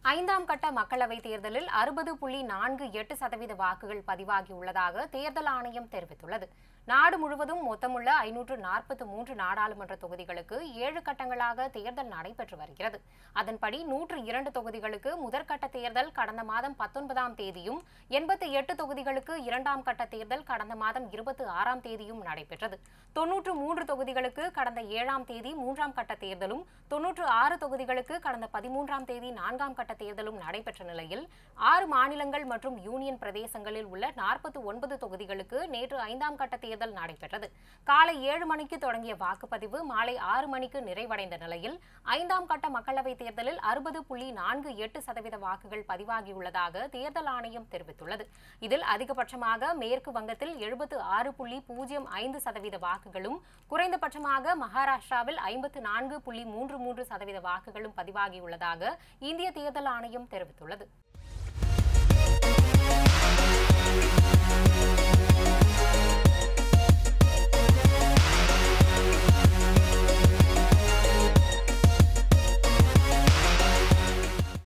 ஐந்தாம் கட்ட மக்களவைத் தேர்தலில் அறுபது புள்ளி நான்கு எட்டு சதவீத வாக்குகள் பதிவாகியுள்ளதாக தேர்தல் ஆணையம் தெரிவித்துள்ளது நாடு முழுவதும் மொத்தமுள்ள ஐநூற்று நாற்பத்து மூன்று நாடாளுமன்ற தொகுதிகளுக்கு ஏழு கட்டங்களாக தேர்தல் நடைபெற்று வருகிறது அதன்படி நூற்று இரண்டு தொகுதிகளுக்கு முதற்கட்ட தேர்தல் கடந்த மாதம் பத்தொன்பதாம் தேதியும் எண்பத்தி எட்டு தொகுதிகளுக்கு இரண்டாம் கட்ட தேர்தல் கடந்த மாதம் இருபத்தி ஆறாம் தேதியும் நடைபெற்றது தொன்னூற்று மூன்று தொகுதிகளுக்கு கடந்த ஏழாம் தேதி மூன்றாம் கட்ட தேர்தலும் தொன்னூற்று ஆறு தொகுதிகளுக்கு கடந்த பதிமூன்றாம் தேதி நான்காம் கட்ட தேர்தலும் நடைபெற்ற நிலையில் ஆறு மாநிலங்கள் மற்றும் யூனியன் பிரதேசங்களில் உள்ள நாற்பத்தி ஒன்பது தொகுதிகளுக்கு நேற்று ஐந்தாம் கட்ட தேர்தல் நடைபெற்றது காலை ஏழு மணிக்கு தொடங்கிய வாக்குப்பதிவு மாலை ஆறு மணிக்கு நிறைவடைந்த நிலையில் ஐந்தாம் கட்ட மக்களவைத் தேர்தலில் அறுபது புள்ளி நான்கு எட்டு சதவீத வாக்குகள் பதிவாகியுள்ளதாக தேர்தல் ஆணையம் தெரிவித்துள்ளது இதில் அதிகபட்சமாக மேற்கு வங்கத்தில் எழுபத்து ஆறு புள்ளி பூஜ்ஜியம் ஐந்து சதவீத வாக்குகளும் குறைந்தபட்சமாக மகாராஷ்டிராவில் ஐம்பத்து நான்கு புள்ளி மூன்று மூன்று சதவீத வாக்குகளும் பதிவாகியுள்ளதாக இந்திய தேர்தல் ஆணையம் தெரிவித்துள்ளது